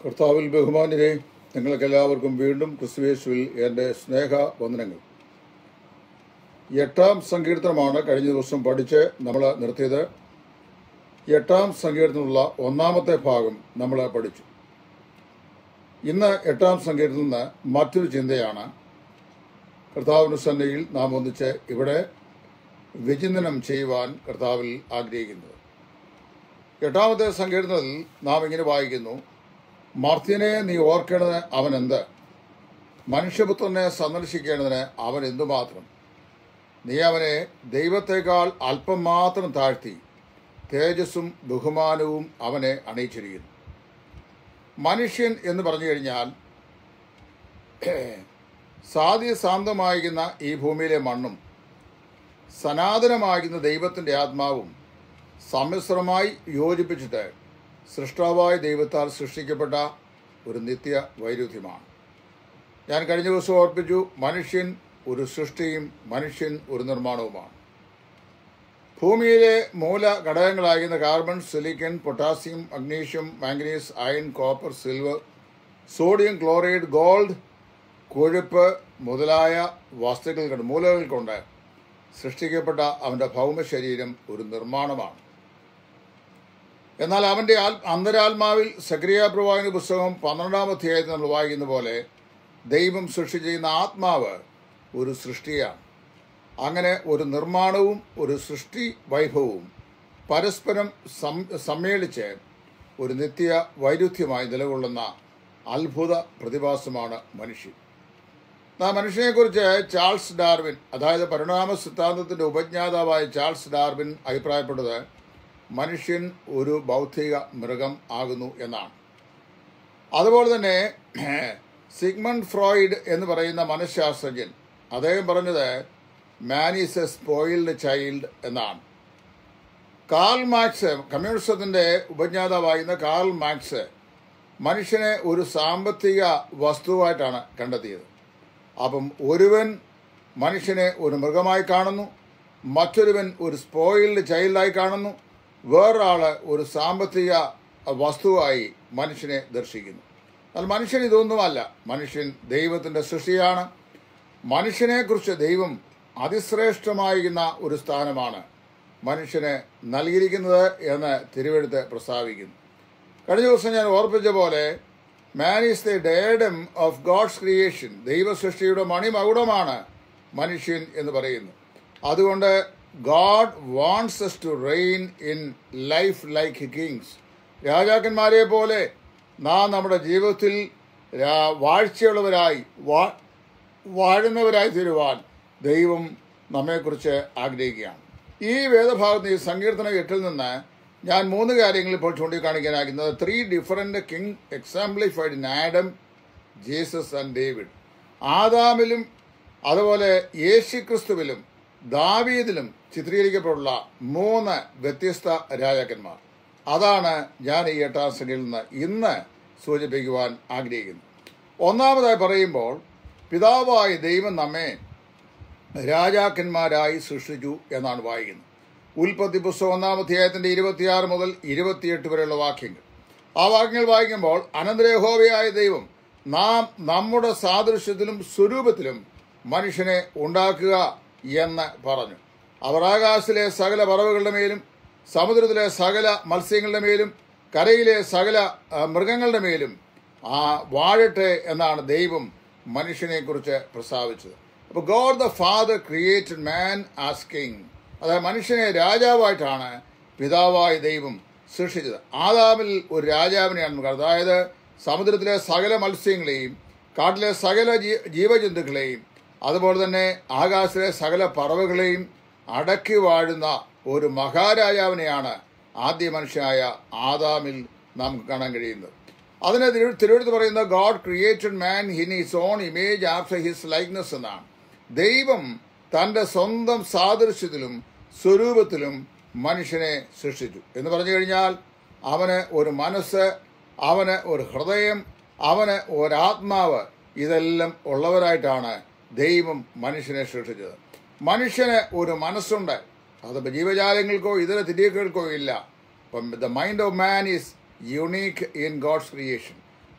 കർത്താവിൽ ബഹുമാന്യരെ നിങ്ങൾക്ക് എല്ലാവർക്കും വീണ്ടും ക്രിസ്തുവേശുവിൽ എൻ്റെ സ്നേഹ വന്ദനങ്ങൾ എട്ടാം സങ്കീർത്തനമാണ് കഴിഞ്ഞ ദിവസം പഠിച്ച് നമ്മൾ നിർത്തിയത് എട്ടാം സങ്കീർത്തനമുള്ള ഒന്നാമത്തെ ഭാഗം നമ്മൾ പഠിച്ചു ഇന്ന് എട്ടാം സങ്കീർത്തനത്തിൽ നിന്ന് മറ്റൊരു ചിന്തയാണ് കർത്താവിന് സന്നയിൽ നാം ഒന്നിച്ച് ഇവിടെ വിചിന്തനം ചെയ്യുവാൻ കർത്താവിൽ ആഗ്രഹിക്കുന്നത് എട്ടാമത്തെ സങ്കീർത്തനത്തിൽ നാം ഇങ്ങനെ വായിക്കുന്നു മർത്യനെ നീ ഓർക്കേണ്ടത് അവൻ എന്ത് മനുഷ്യപുത്രനെ സന്ദർശിക്കേണ്ടതിന് അവൻ എന്തുമാത്രം നീ അവനെ ദൈവത്തെക്കാൾ അല്പം മാത്രം താഴ്ത്തി തേജസ്സും ബഹുമാനവും അവനെ അണിയിച്ചിരിക്കുന്നു മനുഷ്യൻ എന്ന് പറഞ്ഞു കഴിഞ്ഞാൽ സാധ്യസാന്തമായിരിക്കുന്ന ഈ ഭൂമിയിലെ മണ്ണും സനാതനമാകുന്ന ദൈവത്തിൻ്റെ ആത്മാവും സമ്മിശ്രമായി യോജിപ്പിച്ചിട്ട് സൃഷ്ടാവായ ദൈവത്താൽ സൃഷ്ടിക്കപ്പെട്ട ഒരു നിത്യ വൈരുദ്ധ്യമാണ് ഞാൻ കഴിഞ്ഞ ദിവസം ഓർപ്പിച്ചു മനുഷ്യൻ ഒരു സൃഷ്ടിയും മനുഷ്യൻ ഒരു നിർമ്മാണവുമാണ് ഭൂമിയിലെ മൂല ഘടകങ്ങളാകുന്ന carbon silicon potassium magnesium manganese iron copper silver sodium chloride gold കൊഴുപ്പ് മുതലായ വസ്തുക്കൾ കൊണ്ട് മൂലകൾ കൊണ്ട് സൃഷ്ടിക്കപ്പെട്ട അവന്റെ ഭൗമ ശരീരം ഒരു നിർമ്മാണമാണ് എന്നാൽ അവന്റെ ആൽ അന്തരാത്മാവിൽ സക്രിയ പ്രവാഹിനി പുസ്തകം പന്ത്രണ്ടാം അധ്യായത്തിൽ നമ്മൾ വായിക്കുന്ന പോലെ ദൈവം സൃഷ്ടി ചെയ്യുന്ന ആത്മാവ് ഒരു സൃഷ്ടിയാണ് അങ്ങനെ ഒരു നിർമ്മാണവും ഒരു സൃഷ്ടി വൈഭവവും പരസ്പരം സമ്മേളിച്ച് ഒരു നിത്യ വൈരുദ്ധ്യമായി നിലകൊള്ളുന്ന അത്ഭുത പ്രതിഭാസമാണ് മനുഷ്യൻ ആ മനുഷ്യനെക്കുറിച്ച് ചാൾസ് ഡാർവിൻ അതായത് പരിണാമ സിദ്ധാന്തത്തിന്റെ ഉപജ്ഞാതാവായ ചാൾസ് ഡാർവിൻ അഭിപ്രായപ്പെട്ടത് മനുഷ്യൻ ഒരു ബൗദ്ധിക മൃഗം ആകുന്നു എന്നാണ് അതുപോലെ തന്നെ സിഗ്മൺ ഫ്രോയിഡ് എന്ന് പറയുന്ന മനഃശാസ്ത്രജ്ഞൻ അദ്ദേഹം പറഞ്ഞത് man is a spoiled child എന്നാണ് കാൾ മാക്സ് കമ്മ്യൂണിസത്തിന്റെ ഉപജ്ഞാതാവായിരുന്ന കാൾ മാക്സ് മനുഷ്യനെ ഒരു സാമ്പത്തിക വസ്തുവായിട്ടാണ് കണ്ടെത്തിയത് അപ്പം ഒരുവൻ മനുഷ്യനെ ഒരു മൃഗമായി കാണുന്നു മറ്റൊരുവൻ ഒരു സ്പോയിൽഡ് ചൈൽഡായി കാണുന്നു വേറൊരാള് ഒരു സാമ്പത്തിക വസ്തുവായി മനുഷ്യനെ ദർശിക്കുന്നു എന്നാൽ മനുഷ്യൻ ഇതൊന്നുമല്ല മനുഷ്യൻ ദൈവത്തിന്റെ സൃഷ്ടിയാണ് മനുഷ്യനെക്കുറിച്ച് ദൈവം അതിശ്രേഷ്ഠമായിരുന്ന ഒരു സ്ഥാനമാണ് മനുഷ്യന് നൽകിയിരിക്കുന്നത് എന്ന് തിരുവെടുത്ത് പ്രസ്താവിക്കുന്നു കഴിഞ്ഞ ദിവസം ഞാൻ ഓർപ്പിച്ച പോലെ man is the diadem of God's creation ദൈവ സൃഷ്ടിയുടെ മണിമകുടമാണ് മനുഷ്യൻ എന്ന് പറയുന്നു അതുകൊണ്ട് God wants us to reign in life like kings രാജാക്കന്മാരെ പോലെ നാം നമ്മുടെ ജീവിതത്തിൽ വാഴ്ചയുള്ളവരായി വാഴുന്നവരായി തീരുവാൻ ദൈവം നമ്മെക്കുറിച്ച് ആഗ്രഹിക്കുകയാണ് ഈ വേദഭാഗത്ത് ഈ സങ്കീർത്തന എട്ടിൽ നിന്ന് ഞാൻ മൂന്ന് കാര്യങ്ങൾ ഇപ്പോൾ ചൂണ്ടിക്കാണിക്കാനാകുന്നത് three different king exemplified in Adam Jesus and David ആദാമിലും അതുപോലെ യേശുക്രിസ്തുവിലും ദാവീദിലും ചിത്രീകരിക്കപ്പെട്ടുള്ള മൂന്ന് വ്യത്യസ്ത രാജാക്കന്മാർ അതാണ് ഞാൻ ഈ എട്ടാം സംഖ്യയിൽ നിന്ന് ഇന്ന് സൂചിപ്പിക്കുവാൻ ആഗ്രഹിക്കുന്നത് ഒന്നാമതായി പറയുമ്പോൾ പിതാവായ ദൈവം നമ്മെ രാജാക്കന്മാരായി സൃഷ്ടിച്ചു എന്നാണ് വായിക്കുന്നത് ഉൽപ്പത്തി പുസ്തകം ഒന്നാം അധ്യായത്തിന്റെ ഇരുപത്തിയാറ് മുതൽ ഇരുപത്തിയെട്ട് വരെയുള്ള വാക്യങ്ങൾ ആ വാക്യങ്ങൾ വായിക്കുമ്പോൾ അനന്തരഹോവയായ ദൈവം നാം നമ്മുടെ സാദൃശ്യത്തിലും സ്വരൂപത്തിലും മനുഷ്യനെ ഉണ്ടാക്കുക എന്ന് പറഞ്ഞു അവർ ആകാശത്തിലെ സകല പറവുകളുടെ മേലും സമുദ്രത്തിലെ സകല മത്സ്യങ്ങളുടെ മേലും കരയിലെ സകല മൃഗങ്ങളുടെ മേലും ആ വാഴട്ടെ എന്നാണ് ദൈവം മനുഷ്യനെ കുറിച്ച് പ്രസ്താവിച്ചത് അപ്പോൾ God the father created man as king അതായത് മനുഷ്യനെ രാജാവായിട്ടാണ് പിതാവായ ദൈവം സൃഷ്ടിച്ചത് ആദാമിൽ ഒരു രാജാവിനെയാണ് അതായത് സമുദ്രത്തിലെ സകല മത്സ്യങ്ങളെയും കാട്ടിലെ സകല ജീവജന്തുക്കളെയും അതുപോലെ തന്നെ ആകാശത്തിലെ സകല പറവുകളെയും അടക്കി വാഴുന്ന ഒരു മഹാരാജാവിനെയാണ് ആദ്യ മനുഷ്യനായ ആദാമിൽ നമുക്ക് കാണാൻ കഴിയുന്നത് അതിനെ തിരുവനന്തപുരത്ത് പറയുന്ന God created man in his own image after his likeness എന്നാണ് ദൈവം തന്റെ സ്വന്തം സാദൃശ്യത്തിലും സ്വരൂപത്തിലും മനുഷ്യനെ സൃഷ്ടിച്ചു എന്ന് പറഞ്ഞു കഴിഞ്ഞാൽ അവന് ഒരു മനസ്സ് അവന് ഒരു ഹൃദയം അവന് ഒരാത്മാവ് ഇതെല്ലാം ഉള്ളവരായിട്ടാണ് ദൈവം മനുഷ്യനെ സൃഷ്ടിച്ചത് മനുഷ്യന് ഒരു മനസ്സുണ്ട് അത് ജീവജാലങ്ങൾക്കോ ഇതര തിരികൾക്കോ ഇല്ല അപ്പം the mind of man is unique in God's creation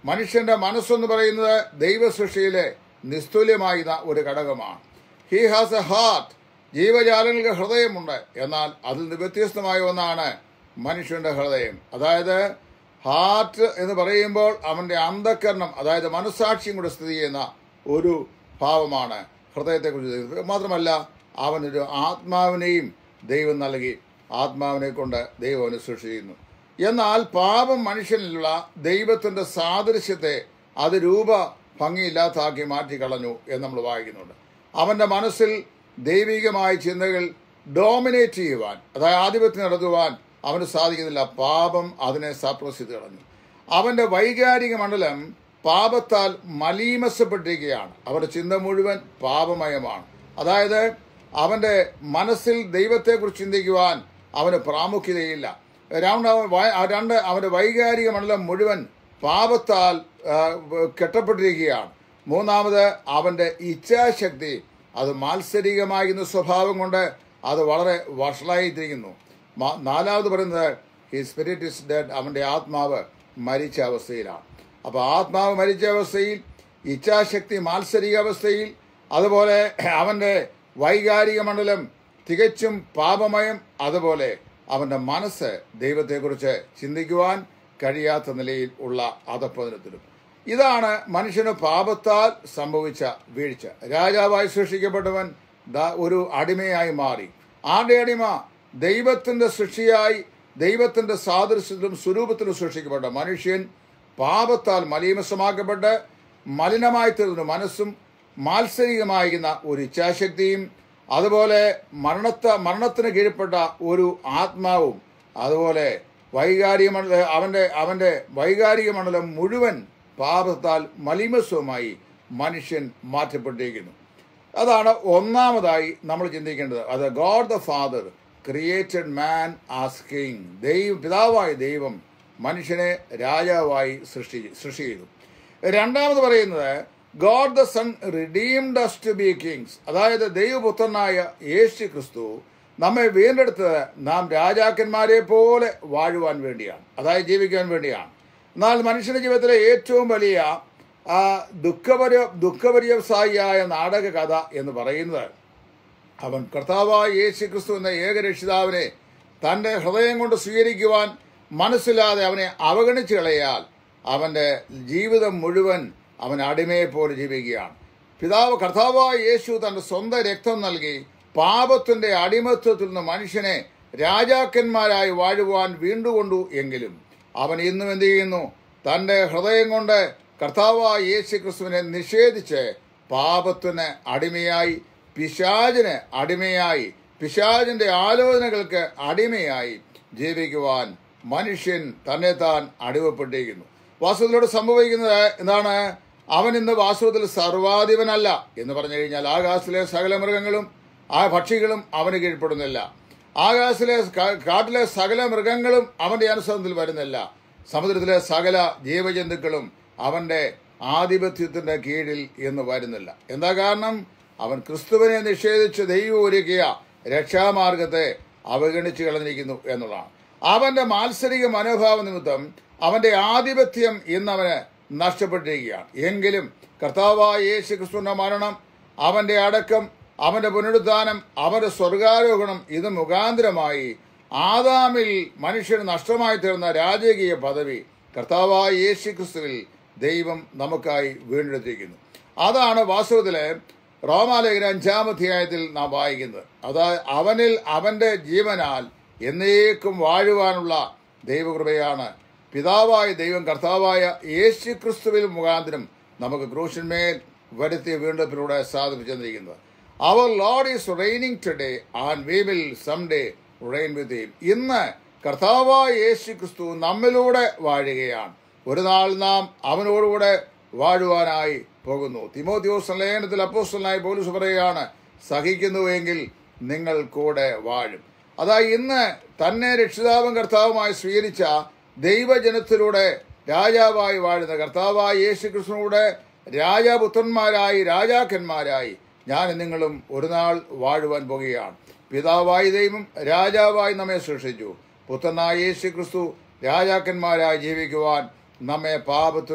മനുഷ്യന്റെ മനസ്സെന്ന് പറയുന്നത് ദൈവസൃഷ്ടിയിലെ നിസ്തുല്യമായ ഒരു ഘടകമാണ് ഹി ഹാസ് എ ഹാർട്ട് ജീവജാലങ്ങൾക്ക് ഹൃദയമുണ്ട് എന്നാൽ അതിൽ നിന്ന് വ്യത്യസ്തമായ ഒന്നാണ് മനുഷ്യന്റെ ഹൃദയം അതായത് ഹാർട്ട് എന്ന് പറയുമ്പോൾ അവന്റെ അന്ധകരണം അതായത് മനസ്സാക്ഷിയും കൂടെ സ്ഥിതി ചെയ്യുന്ന ഒരു ഭാവമാണ് ഹൃദയത്തെക്കുറിച്ച് മാത്രമല്ല അവനൊരു ആത്മാവിനെയും ദൈവം നൽകി ആത്മാവിനെ കൊണ്ട് ദൈവം അവനെ സൃഷ്ടിക്കുന്നു എന്നാൽ പാപം മനുഷ്യനിലുള്ള ദൈവത്തിന്റെ സാദൃശ്യത്തെ അത് രൂപ ഭംഗിയില്ലാത്താക്കി മാറ്റിക്കളഞ്ഞു എന്ന് നമ്മൾ വായിക്കുന്നുണ്ട് അവന്റെ മനസ്സിൽ ദൈവികമായ ചിന്തകൾ ഡോമിനേറ്റ് ചെയ്യുവാൻ അതായത് ആധിപത്യം നടത്തുവാൻ അവന് സാധിക്കുന്നില്ല പാപം അതിനെ സപ്രസ് ചെയ്ത് കളഞ്ഞു അവന്റെ വൈകാരിക മണ്ഡലം പാപത്താൽ മലീമസപ്പെട്ടിരിക്കുകയാണ് അവന്റെ ചിന്ത മുഴുവൻ പാപമയമാണ് അതായത് അവന്റെ മനസ്സിൽ ദൈവത്തെക്കുറിച്ച് ചിന്തിക്കുവാൻ അവന് പ്രാമുഖ്യതയില്ല രണ്ട് അവൻ വ- ആ രണ്ട് അവന്റെ വൈകാരിക മണ്ഡലം മുഴുവൻ പാപത്താൽ ആ, കെട്ടപ്പെട്ടിരിക്കുകയാണ് മൂന്നാമത് അവന്റെ ഇച്ഛാശക്തി അത് മാത്സരികമായിരുന്ന സ്വഭാവം കൊണ്ട് അത് വളരെ വഷളായിട്ടിരിക്കുന്നു മ- നാലാമത് പറയുന്നത് ഹി സ്പിരിറ്റ് ഇസ് ഡെഡ് അവന്റെ ആത്മാവ് മരിച്ച അവസ്ഥയിലാണ് അപ്പോൾ ആത്മാവ് മരിച്ച അവസ്ഥയിൽ ഇച്ഛാശക്തി മാത്സരിക അവസ്ഥയിൽ അതുപോലെ അവന്റെ വൈകാരിക മണ്ഡലം തികച്ചും പാപമയം അതുപോലെ അവന്റെ മനസ്സ് ദൈവത്തെക്കുറിച്ച് ചിന്തിക്കുവാൻ കഴിയാത്ത നിലയിൽ ഉള്ള അധപ്പതനത്തിലും ഇതാണ് മനുഷ്യന് പാപത്താൽ സംഭവിച്ച വീഴ്ച രാജാവായി സൃഷ്ടിക്കപ്പെട്ടവൻ ദാ ഒരു അടിമയായി മാറി ആരുടെ അടിമ ദൈവത്തിന്റെ സൃഷ്ടിയായി ദൈവത്തിന്റെ സാദൃശ്യത്തിലും സ്വരൂപത്തിലും സൃഷ്ടിക്കപ്പെട്ട മനുഷ്യൻ പാപത്താൽ മലീമസമാക്കപ്പെട്ട് മലിനമായി തീർന്ന മനസ്സും മാത്സരികമായിരുന്ന ഒരു ഇച്ഛാശക്തിയും അതുപോലെ മരണത്ത മരണത്തിന് കീഴ്പ്പെട്ട ഒരു ആത്മാവും അതുപോലെ വൈകാരിക മണ്ഡല അവന്റെ അവന്റെ വൈകാരിക മണ്ഡലം മുഴുവൻ പാപത്താൽ മലിമസ്വമായി മനുഷ്യൻ മാറ്റപ്പെട്ടിരിക്കുന്നു അതാണ് ഒന്നാമതായി നമ്മൾ ചിന്തിക്കേണ്ടത് അത് God the father created man as king ദൈവം പിതാവായ ദൈവം മനുഷ്യനെ രാജാവായി സൃഷ്ടി സൃഷ്ടി ചെയ്തു രണ്ടാമത് പറയുന്നത് God the son redeemed us to be kings അതായത് ദൈവപുത്രനായ യേശു ക്രിസ്തു നമ്മെ വീണ്ടെടുത്തത് നാം രാജാക്കന്മാരെ പോലെ വാഴുവാൻ വേണ്ടിയാണ് അതായത് ജീവിക്കാൻ വേണ്ടിയാണ് എന്നാൽ മനുഷ്യന്റെ ജീവിതത്തിലെ ഏറ്റവും വലിയ ആ, ദുഃഖപര ദുഃഖപര്യവസായിയായ നാടക കഥ എന്ന് പറയുന്നത് അവൻ കർത്താവായ യേശു ക്രിസ്തു എന്ന ഏകരക്ഷിതാവിനെ തന്റെ ഹൃദയം കൊണ്ട് സ്വീകരിക്കുവാൻ മനസ്സില്ലാതെ അവനെ അവഗണിച്ചു കളയാൽ അവന്റെ ജീവിതം മുഴുവൻ അവൻ അടിമയെ പോലെ ജീവിക്കുകയാണ് പിതാവ് കർത്താവായ യേശു തന്റെ സ്വന്തം രക്തം നൽകി പാപത്തിന്റെ അടിമത്വത്തിൽ നിന്ന് മനുഷ്യനെ രാജാക്കന്മാരായി വാഴുവാൻ വീണ്ടുകൊണ്ടു എങ്കിലും അവൻ ഇന്നും എന്ത് ചെയ്യുന്നു തന്റെ ഹൃദയം കൊണ്ട് കർത്താവായ യേശു ക്രിസ്തുവിനെ നിഷേധിച്ച് പാപത്തിന് അടിമയായി പിശാചിന് അടിമയായി പിശാചിന്റെ ആലോചനകൾക്ക് അടിമയായി ജീവിക്കുവാൻ മനുഷ്യൻ തന്നെ താൻ അടിമപ്പെട്ടിരിക്കുന്നു വാസ്തവത്തിലൂടെ സംഭവിക്കുന്നത് എന്താണ് അവൻ ഇന്ന് വാസ്തവത്തിൽ സർവാധിപനല്ല എന്ന് പറഞ്ഞു കഴിഞ്ഞാൽ ആകാശത്തിലെ സകല മൃഗങ്ങളും ആ പക്ഷികളും അവന് കീഴ്പ്പെടുന്നില്ല ആകാശത്തിലെ കാ- കാട്ടിലെ സകല മൃഗങ്ങളും അവന്റെ അനുസരണത്തിൽ വരുന്നില്ല സമുദ്രത്തിലെ സകല ജീവജന്തുക്കളും അവന്റെ ആധിപത്യത്തിന്റെ കീഴിൽ എന്ന് വരുന്നില്ല എന്താ കാരണം അവൻ ക്രിസ്തുവിനെ നിഷേധിച്ച് ദൈവം ഒരുക്കിയ രക്ഷാമാർഗത്തെ അവഗണിച്ചു കളഞ്ഞിരിക്കുന്നു എന്നുള്ളതാണ് അവന്റെ മാത്സരിക മനോഭാവ നിമിത്തം അവന്റെ ആധിപത്യം ഇന്നവന് നഷ്ടപ്പെട്ടിരിക്കുകയാണ് എങ്കിലും കർത്താവായ യേശു ക്രിസ്തുവിന്റെ മരണം അവന്റെ അടക്കം അവന്റെ പുനരുദ്ധാനം അവന്റെ സ്വർഗാരോഹണം ഇത് മുഖാന്തരമായി ആദാമിൽ മനുഷ്യന് നഷ്ടമായി തീർന്ന രാജകീയ പദവി കർത്താവായ യേശു ക്രിസ്തുവിൽ ദൈവം നമുക്കായി വീണ്ടെടുത്തിരിക്കുന്നു അതാണ് വാസ്തവത്തിലെ റോമാലേഖന അഞ്ചാമധ്യായത്തിൽ നാം വായിക്കുന്നത് അതായത് അവനിൽ അവന്റെ ജീവനാൽ എന്നേക്കും വാഴുവാനുള്ള ദൈവകൃപയാണ് പിതാവായ ദൈവം കർത്താവായ യേശു ക്രിസ്തുവിൽ മുഖാന്തരം നമുക്ക് ക്രൂശന്മേൽ വരുത്തിയ വീണ്ടെടുപ്പിലൂടെ സാധിപ്പിച്ചിരിക്കുന്നത് our lord is reigning today and we will some day reign with him ഇന്ന് കർത്താവായ യേശു ക്രിസ്തു നമ്മിലൂടെ വാഴുകയാണ് ഒരു നാൾ നാം അവനോടുകൂടെ വാഴുവാനായി പോകുന്നു തിമോത്യോസ് ലേഖനത്തിൽ അപ്പോസ്റ്റലായി പോലീസ് പറയുകയാണ് സഹിക്കുന്നുവെങ്കിൽ നിങ്ങൾ കൂടെ വാഴും അതാ ഇന്ന് തന്നെ രക്ഷിതാവും കർത്താവുമായി സ്വീകരിച്ച ദൈവജനത്തിലൂടെ രാജാവായി വാഴുന്ന കർത്താവായ യേശു കൃഷ്ണനൂടെ രാജാപുത്രന്മാരായി രാജാക്കന്മാരായി ഞാൻ നിങ്ങളും ഒരു നാൾ വാഴുവാൻ പോകുകയാണ് പിതാവായി ദൈവം രാജാവായി നമ്മെ സൃഷ്ടിച്ചു പുത്രനായ യേശു ക്രിസ്തു രാജാക്കന്മാരായി ജീവിക്കുവാൻ നമ്മെ പാപത്തിന്റെ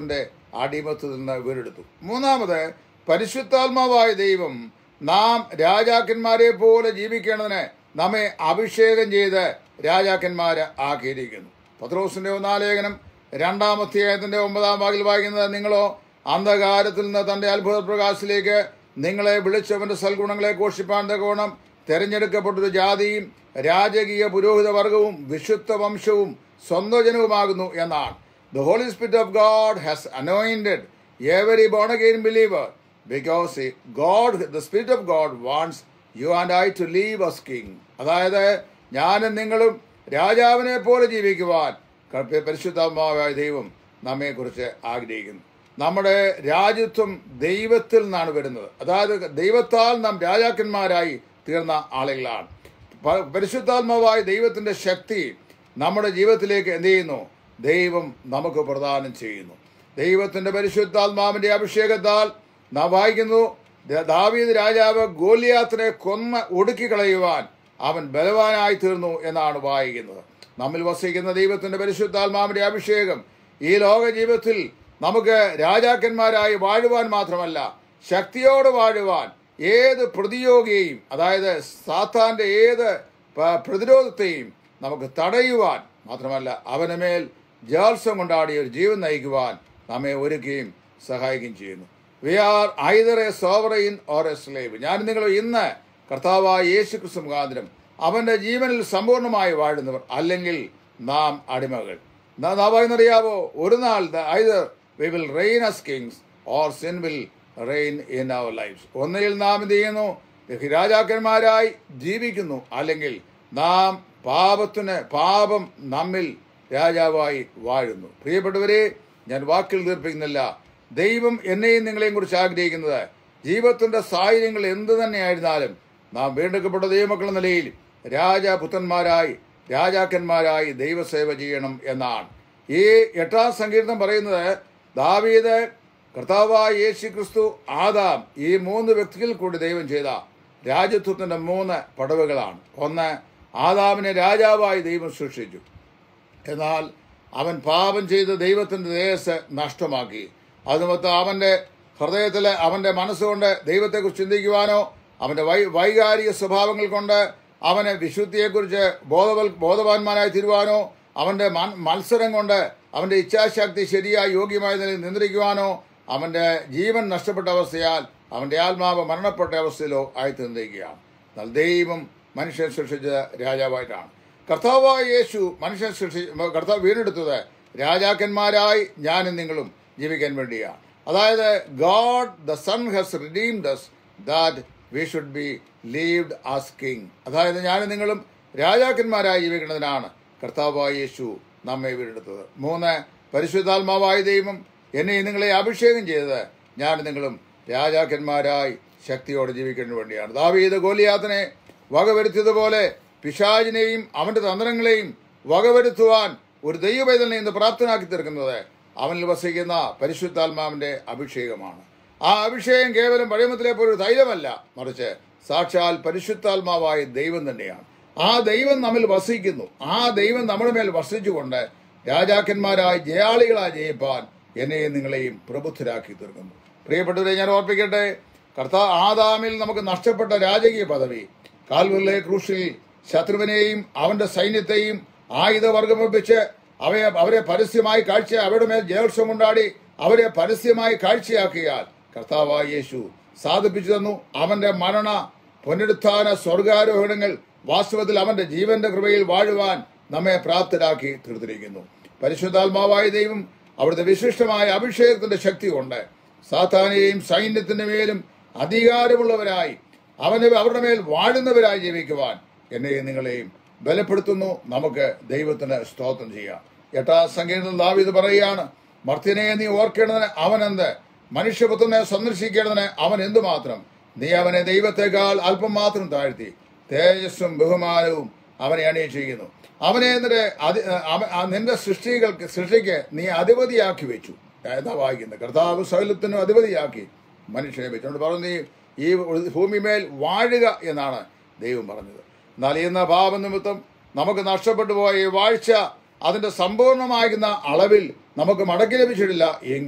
അടിമത്തത്തിൽ നിന്ന് വീണ്ടെടുത്തു മൂന്നാമത് പരിശുദ്ധാത്മാവായ ദൈവം നാം രാജാക്കന്മാരെ പോലെ ജീവിക്കേണ്ടതിന് നമ്മെ അഭിഷേകം ചെയ്ത് രാജാക്കന്മാരെ ആക്കിയിരിക്കുന്നു പത്രോസിന്റെ ഒന്നാം ലേഖനം രണ്ടാം അധ്യായത്തിന്റെ ഒമ്പതാം ഭാഗിൽ വായിക്കുന്നത് നിങ്ങളോ അന്ധകാരത്തിൽ നിന്ന് തന്റെ അത്ഭുത പ്രകാശത്തിലേക്ക് നിങ്ങളെ വിളിച്ചവന്റെ സൽഗുണങ്ങളെ ഘോഷിപ്പാൻ തക്കോണം തെരഞ്ഞെടുക്കപ്പെട്ടൊരു ജാതിയും രാജകീയ പുരോഹിത വർഗവും വിശുദ്ധ വംശവും സ്വന്തജനവുമാകുന്നു എന്നാണ് the holy spirit of God has anointed every born again believer because God the spirit of God wants you and I to live as king അതായത് ഞാനും നിങ്ങളും രാജാവിനെ പോലെ ജീവിക്കുവാൻ കർപ്പ- പരിശുദ്ധാത്മാവായ ദൈവം നമ്മെക്കുറിച്ച് ആഗ്രഹിക്കുന്നു നമ്മുടെ രാജ്യത്വം ദൈവത്തിൽ നിന്നാണ് വരുന്നത് അതായത് ദൈവത്താൽ നാം രാജാക്കന്മാരായി തീർന്ന ആളുകളാണ് പ- പരിശുദ്ധാത്മാവായ ദൈവത്തിന്റെ ശക്തി നമ്മുടെ ജീവിതത്തിലേക്ക് എന്ത് ചെയ്യുന്നു ദൈവം നമുക്ക് പ്രദാനം ചെയ്യുന്നു ദൈവത്തിന്റെ പരിശുദ്ധാത്മാവിന്റെ അഭിഷേകത്താൽ നാം വായിക്കുന്നു ദ- ദാവീദ് രാജാവ് ഗോലിയാത്തിനെ കൊന്ന് ഒടുക്കി കളയുവാൻ അവൻ ബലവാനായി തീർന്നു എന്നാണ് വായിക്കുന്നത് നമ്മിൽ വസിക്കുന്ന ദൈവത്തിന്റെ പരിശുദ്ധാത്മാവിന്റെ അഭിഷേകം ഈ ലോക ജീവിതത്തിൽ നമുക്ക് രാജാക്കന്മാരായി വാഴുവാൻ മാത്രമല്ല ശക്തിയോട് വാഴുവാൻ ഏത് പ്രതിയോഗിയെയും അതായത് സാത്താന്റെ ഏത് പ- പ്രതിരോധത്തെയും നമുക്ക് തടയുവാൻ മാത്രമല്ല അവന് മേൽ ജാത്സം കൊണ്ടാടി ഒരു ജീവൻ നയിക്കുവാൻ നമ്മെ ഒരുക്കുകയും സഹായിക്കുകയും ചെയ്യുന്നു we are either a sovereign or a slave ഞാൻ നിങ്ങൾ ഇന്ന് കർത്താവായ യേശു ക്രിസ്തു മുഖാന്തരം അവന്റെ ജീവനിൽ സമ്പൂർണ്ണമായി വാഴുന്നവർ അല്ലെങ്കിൽ നാം അടിമകൾ നാ- നാം പറയുന്നറിയാവോ ഒരു നാൾ either we will reign as kings or sin will reign in our life ഒന്നുകിൽ നാം എന്ത് ചെയ്യുന്നു രാജാക്കന്മാരായി ജീവിക്കുന്നു അല്ലെങ്കിൽ നാം പാപത്തിന് പാപം നമ്മിൽ രാജാവായി വാഴുന്നു പ്രിയപ്പെട്ടവരെ ഞാൻ വാക്കിൽ തീർപ്പിക്കുന്നില്ല ദൈവം എന്നെയും നിങ്ങളെയും കുറിച്ച് ആഗ്രഹിക്കുന്നത് ജീവിതത്തിന്റെ സാഹചര്യങ്ങൾ എന്തു തന്നെയായിരുന്നാലും നാം വീണ്ടെടുക്കപ്പെട്ട ദൈവമക്കൾ എന്ന നിലയിൽ രാജപുത്രന്മാരായി രാജാക്കന്മാരായി ദൈവസേവ ചെയ്യണം എന്നാണ് ഈ എട്ടാം സങ്കീർത്തനം പറയുന്നത് ദാവീദ് കർത്താവായ യേശു ക്രിസ്തു ആദാം ഈ മൂന്ന് വ്യക്തികൾ കൂടി ദൈവം ചെയ്ത രാജ്യത്വത്തിന്റെ മൂന്ന് പടവുകളാണ് ഒന്ന് ആദാമിനെ രാജാവായി ദൈവം സൃഷ്ടിച്ചു എന്നാൽ അവൻ പാപം ചെയ്ത് ദൈവത്തിന്റെ ദേശസ് നഷ്ടമാക്കി അതുമൊത്ത് അവന്റെ ഹൃദയത്തിലെ അവന്റെ മനസ്സുകൊണ്ട് ദൈവത്തെക്കുറിച്ച് ചിന്തിക്കുവാനോ അവന്റെ വൈ വൈകാരിക സ്വഭാവങ്ങൾ കൊണ്ട് അവനെ വിശുദ്ധിയെക്കുറിച്ച് ബോധവൽ ബോധവാന്മാരായി തീരുവാനോ അവന്റെ മൻ- മത്സരം കൊണ്ട് അവന്റെ ഇച്ഛാശക്തി ശരിയായി യോഗ്യമായ നിലയിൽ നിയന്ത്രിക്കുവാനോ അവന്റെ ജീവൻ നഷ്ടപ്പെട്ട അവസ്ഥയാൽ അവന്റെ ആത്മാവ് മരണപ്പെട്ട അവസ്ഥയിലോ ആയി തീർന്നിരിക്കുകയാണ് എന്നാൽ ദൈവം മനുഷ്യൻ സൃഷ്ടിച്ച രാജാവായിട്ടാണ് കർത്താവായ യേശു മനുഷ്യൻ സൃഷ്ടി കർത്താവ് വീണ്ടെടുത്തത് രാജാക്കന്മാരായി ഞാനും നിങ്ങളും ജീവിക്കാൻ വേണ്ടിയാണ് അതായത് God the son has redeemed us that we should be lived as king അതായത് ഞാനും നിങ്ങളും രാജാക്കന്മാരായി ജീവിക്കുന്നതിനാണ് കർത്താവായ യേശു നമ്മെ വീണ്ടെടുത്തത് മൂന്ന് പരിശുദ്ധാത്മാവായ ദൈവം എന്നെ നിങ്ങളെ അഭിഷേകം ചെയ്തത് ഞാൻ നിങ്ങളും രാജാക്കന്മാരായി ശക്തിയോടെ ജീവിക്കാൻ വേണ്ടിയാണ് ദാവീദ് ഗോലിയാത്തിനെ വകവരുത്തിയതുപോലെ പിശാചിനെയും അവന്റെ തന്ത്രങ്ങളെയും വകവരുത്തുവാൻ ഒരു ദൈവവേദന ഇന്ന് പ്രാപ്തനാക്കി തീർക്കുന്നത് അവനിൽ വസിക്കുന്ന പരിശുദ്ധാത്മാവിന്റെ അഭിഷേകമാണ് ആ അഭിഷേകം കേവലം പഴയമത്തിലെ പോലെ ഒരു തൈലമല്ല മറിച്ച് സാക്ഷാൽ പരിശുദ്ധാത്മാവായ ദൈവം തന്നെയാണ് ആ ദൈവം നമ്മിൽ വസിക്കുന്നു ആ ദൈവം നമ്മുടെ മേൽ വസിച്ചുകൊണ്ട് രാജാക്കന്മാരായി ജയാളികളായി ജയിപ്പാൻ എന്നെയും നിങ്ങളെയും പ്രബുദ്ധരാക്കി തീർക്കുന്നു പ്രിയപ്പെട്ടവരെ ഞാൻ ഓർപ്പിക്കട്ടെ കർത്താ ആദാമിൽ നമുക്ക് നഷ്ടപ്പെട്ട രാജകീയ പദവി കാൽവറിലെ ക്രൂശിൽ ശത്രുവിനെയും അവന്റെ സൈന്യത്തെയും ആയുധവർഗം വെപ്പിച്ച് അവയെ അവരെ പരസ്യമായി കാഴ്ച അവരുടെ മേൽ ജയോത്സവം കൊണ്ടാടി അവരെ പരസ്യമായി കാഴ്ചയാക്കിയാൽ കർത്താവായ യേശു സാധിപ്പിച്ചു തന്നു അവന്റെ മരണ പുനരുത്ഥാന സ്വർഗാരോഹണങ്ങൾ വാസ്തവത്തിൽ അവന്റെ ജീവന്റെ കൃപയിൽ വാഴുവാൻ നമ്മെ പ്രാപ്തരാക്കി തീർത്തിരിക്കുന്നു പരിശുദ്ധാത്മാവായ ദൈവം അവിടുത്തെ വിശിഷ്ടമായ അഭിഷേകത്തിന്റെ ശക്തി കൊണ്ട് സാത്താനെയും സൈന്യത്തിന്റെ മേലും അധികാരമുള്ളവരായി അവനെ അവരുടെ മേൽ വാഴുന്നവരായി ജീവിക്കുവാൻ എന്നെയും നിങ്ങളെയും ബലപ്പെടുത്തുന്നു നമുക്ക് ദൈവത്തിന് സ്തോത്രം ചെയ്യാം എട്ടാം സംഗീതത്തിൽ ദാവീദ് പറയുകയാണ് മർത്യനെ നീ ഓർക്കേണ്ടതിന് അവനെന്ത് മനുഷ്യപുത്രനെ സന്ദർശിക്കേണ്ടതിന് അവൻ എന്തുമാത്രം നീ അവനെ ദൈവത്തെക്കാൾ അല്പം മാത്രം താഴ്ത്തി തേജസ്സും ബഹുമാനവും അവനെ അണിയിച്ചിരിക്കുന്നു അവനെ എന്നിട്ട് അതി- അവ- ആ നിന്റെ സൃഷ്ടികൾക്ക് സൃഷ്ടിക്ക് നീ അധിപതിയാക്കി വെച്ചു എന്താ വായിക്കുന്നത് കർത്താവ് സകലത്തിനും അധിപതിയാക്കി മനുഷ്യനെ വെച്ചുകൊണ്ട് പറഞ്ഞു നീ ഈ ഭൂമിമേൽ വാഴുക എന്നാണ് ദൈവം പറഞ്ഞത് എന്നാൽ ഇന്ന് പാപനിമിത്തം നമുക്ക് നഷ്ടപ്പെട്ടു പോയ ഈ വാഴ്ച അതിന്റെ സമ്പൂർണമാകുന്ന അളവിൽ നമുക്ക് മടക്കി ലഭിച്ചിട്ടില്ല എങ്കിലും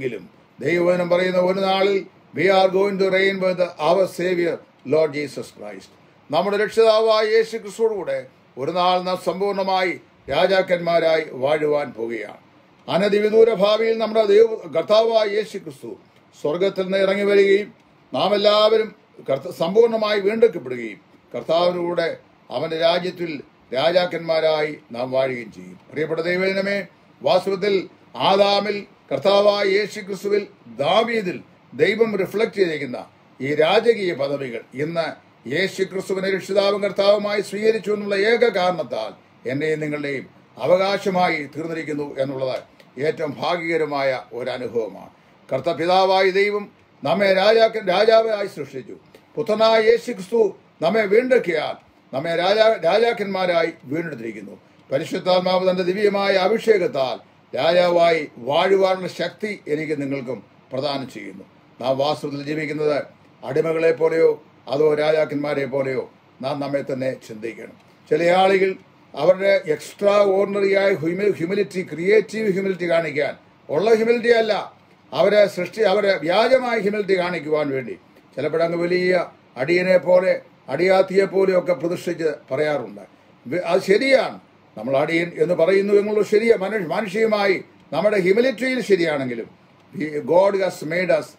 ദൈവവചനം പറയുന്ന ഒരു നാളിൽ we are going to reign with our saviour lord Jesus Christ നമ്മുടെ രക്ഷിതാവായ യേശു ക്രിസ്തുവോടുകൂടെ ഒരു നാൾ നാം സമ്പൂർണ്ണമായി രാജാക്കന്മാരായി വാഴുവാൻ പോകുകയാണ് അനധിവിദൂര ഭാവിയിൽ നമ്മുടെ ദൈവ കർത്താവായ യേശു ക്രിസ്തു സ്വർഗത്തിൽ നിന്ന് ഇറങ്ങി വരികയും നാം എല്ലാവരും കർത്ത- സമ്പൂർണ്ണമായി വീണ്ടെടുക്കപ്പെടുകയും കർത്താവിനൂടെ അവന്റെ രാജ്യത്തിൽ രാജാക്കന്മാരായി നാം വാഴുകയും ചെയ്യും പ്രിയപ്പെട്ട ദൈവജനമേ വാസ്തവത്തിൽ ആദാമിൽ കർത്താവായ യേശു ക്രിസ്തുവിൽ ദാവീദിൽ ദൈവം റിഫ്ലക്ട് ചെയ്തിരിക്കുന്ന ഈ രാജകീയ പദവികൾ ഇന്ന് യേശു ക്രിസ്തുവിനെ രക്ഷിതാവും കർത്താവുമായി സ്വീകരിച്ചു എന്നുള്ള ഏക കാരണത്താൽ എന്റെയും നിങ്ങളുടെയും അവകാശമായി തീർന്നിരിക്കുന്നു എന്നുള്ളത് ഏറ്റവും ഭാഗ്യകരമായ ഒരു അനുഭവമാണ് കർത്തപിതാവായ ദൈവം നമ്മെ രാജാക്കൻ രാജാവായി സൃഷ്ടിച്ചു പുത്രനായ യേശു ക്രിസ്തു നമ്മെ വീണ്ടെടുക്കിയാൽ നമ്മെ രാജാ രാജാക്കന്മാരായി വീണ്ടെടുത്തിരിക്കുന്നു പരിശുദ്ധാത്മാവ് തന്റെ ദിവ്യമായ അഭിഷേകത്താൽ രാജാവായി വാഴുവാനുള്ള ശക്തി എനിക്ക് നിങ്ങൾക്കും പ്രദാനം ചെയ്യുന്നു നാം വാസ്തവത്തിൽ ജീവിക്കുന്നത് അടിമകളെ പോലെയോ അതോ രാജാക്കന്മാരെ പോലെയോ നാം നമ്മെ തന്നെ ചിന്തിക്കണം ചില ആളുകൾ അവരുടെ എക്സ്ട്രാ ഓർഡിനറിയായ ഹ്യൂമിലിറ്റി ക്രിയേറ്റീവ് ഹ്യൂമിലിറ്റി കാണിക്കാൻ ഉള്ള ഹ്യൂമിലിറ്റി അല്ല അവരെ സൃഷ്ടി അവരെ വ്യാജമായ ഹ്യൂമിലിറ്റി കാണിക്കുവാൻ വേണ്ടി ചിലപ്പോഴങ്ങ് വലിയ അടിയനെ പോലെ അടിയാത്തിയെ പോലെയൊക്കെ പ്രതിഷ്ഠിച്ച് പറയാറുണ്ട് വി- അത് ശരിയാണ് നമ്മൾ അടിയൻ എന്ന് പറയുന്നു എന്നുള്ളത് ശരിയാ മനുഷ്യ മാനുഷികമായി നമ്മുടെ ഹ്യൂമിലിറ്റിയിൽ ശരിയാണെങ്കിലും God has made us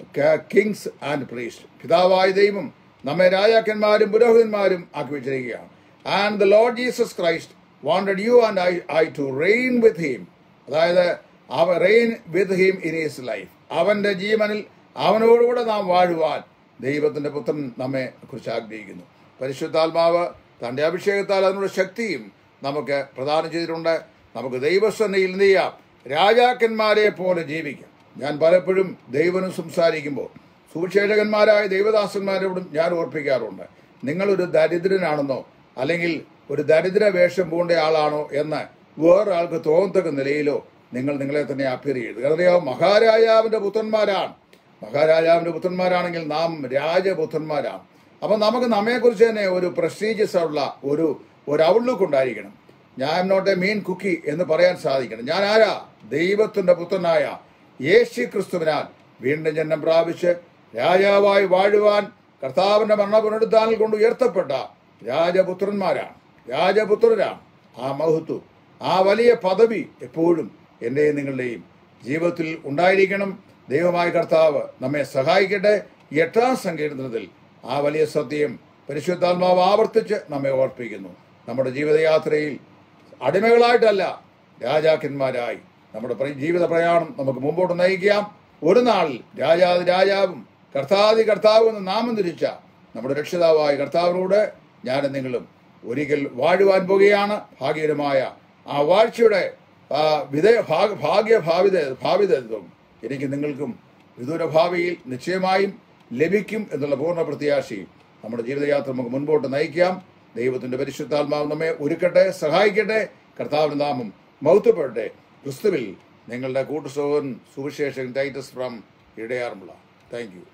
kings and priest പിതാവായ ദൈവം നമ്മെ രാജാക്കന്മാരും പുരോഹിതന്മാരും ആക്കി വെച്ചിരിക്കുകയാണ് and the lord Jesus Christ wanted you and I I to reign with him അതായത് അവ reign with him in his life അവന്റെ ജീവനിൽ അവനോടുകൂടെ നാം വാഴുവാൻ ദൈവത്തിന്റെ പുത്രൻ നമ്മെ കുറിച്ച് ആഗ്രഹിക്കുന്നു പരിശുദ്ധാത്മാവ് തന്റെ അഭിഷേകത്താൽ അതിനുള്ള ശക്തിയും നമുക്ക് പ്രദാനം ചെയ്തിട്ടുണ്ട് നമുക്ക് ദൈവസന്നയിൽ എന്ത് ചെയ്യാം രാജാക്കന്മാരെ പോലെ ജീവിക്കാം ഞാൻ പലപ്പോഴും ദൈവനും സംസാരിക്കുമ്പോൾ സുവിശേഷകന്മാരായ ദൈവദാസന്മാരോടും ഞാൻ ഓർപ്പിക്കാറുണ്ട് നിങ്ങളൊരു ദരിദ്രനാണെന്നോ അല്ലെങ്കിൽ ഒരു ദരിദ്ര വേഷം പൂണ്ട ആളാണോ എന്ന് വേറൊരാൾക്ക് തോന്നത്തക്ക നിലയിലോ നിങ്ങൾ നിങ്ങളെ തന്നെ അപ്പിയർ ചെയ്തു കാരണം അറിയാമോ മഹാരാജാവിന്റെ പുത്രന്മാരാണ് മഹാരാജാവിന്റെ പുത്രന്മാരാണെങ്കിൽ നാം രാജപുത്രന്മാരാണ് അപ്പൊ നമുക്ക് നമ്മെക്കുറിച്ച് തന്നെ ഒരു പ്രസ്റ്റീജിയസ് ഉള്ള ഒരു ഒരു ഔട്ട്ലുക്ക് ഉണ്ടായിരിക്കണം ഞാൻ നോട്ട് എ മീൻ കുക്കി എന്ന് പറയാൻ സാധിക്കണം ഞാൻ ആരാ ദൈവത്തിന്റെ പുത്രനായ യേശു ക്രിസ്തുവിനാൽ വീണ്ടും ജന്മം പ്രാപിച്ച് രാജാവായി വാഴുവാൻ കർത്താവിന്റെ മരണ പുനരുദ്ധാനിൽ കൊണ്ട് ഉയർത്തപ്പെട്ട രാജപുത്രന്മാരാണ് രാജപുത്രരാണ് ആ മഹത്വം ആ വലിയ പദവി എപ്പോഴും എന്റെയും നിങ്ങളുടെയും ജീവിതത്തിൽ ഉണ്ടായിരിക്കണം ദൈവമായ കർത്താവ് നമ്മെ സഹായിക്കട്ടെ ഈ എട്ടാം സങ്കീർത്തനത്തിൽ ആ വലിയ സത്യം പരിശുദ്ധാത്മാവ് ആവർത്തിച്ച് നമ്മെ ഓർപ്പിക്കുന്നു നമ്മുടെ ജീവിതയാത്രയിൽ അടിമകളായിട്ടല്ല രാജാക്കന്മാരായി നമ്മുടെ പ്ര- ജീവിത പ്രയാണം നമുക്ക് മുമ്പോട്ട് നയിക്കാം ഒരു നാളിൽ രാജാതി രാജാവും കർത്താതി കർത്താവും എന്ന് നാമം തിരിച്ച നമ്മുടെ രക്ഷിതാവായ കർത്താവിനോട് ഞാനും നിങ്ങളും ഒരിക്കൽ വാഴുവാൻ പോകുകയാണ് ഭാഗ്യകരമായ ആ വാഴ്ചയുടെ ആ വിധേയ ഭാ- ഭാഗ്യ ഭാവിത ഭാവിതത്വം എനിക്ക് നിങ്ങൾക്കും വിദൂര ഭാവിയിൽ നിശ്ചയമായും ലഭിക്കും എന്നുള്ള പൂർണ്ണ പ്രത്യാശയും നമ്മുടെ ജീവിതയാത്ര നമുക്ക് മുൻപോട്ട് നയിക്കാം ദൈവത്തിന്റെ പരിശുദ്ധാത്മാവ് നമ്മെ ഒരുക്കട്ടെ സഹായിക്കട്ടെ കർത്താവിന്റെ നാമം മൗത്തപ്പെടട്ടെ ക്രിസ്തുവിൽ നിങ്ങളുടെ കൂട്ടുസോഹൻ സുവിശേഷൻ Titus from Edayaranmula thank U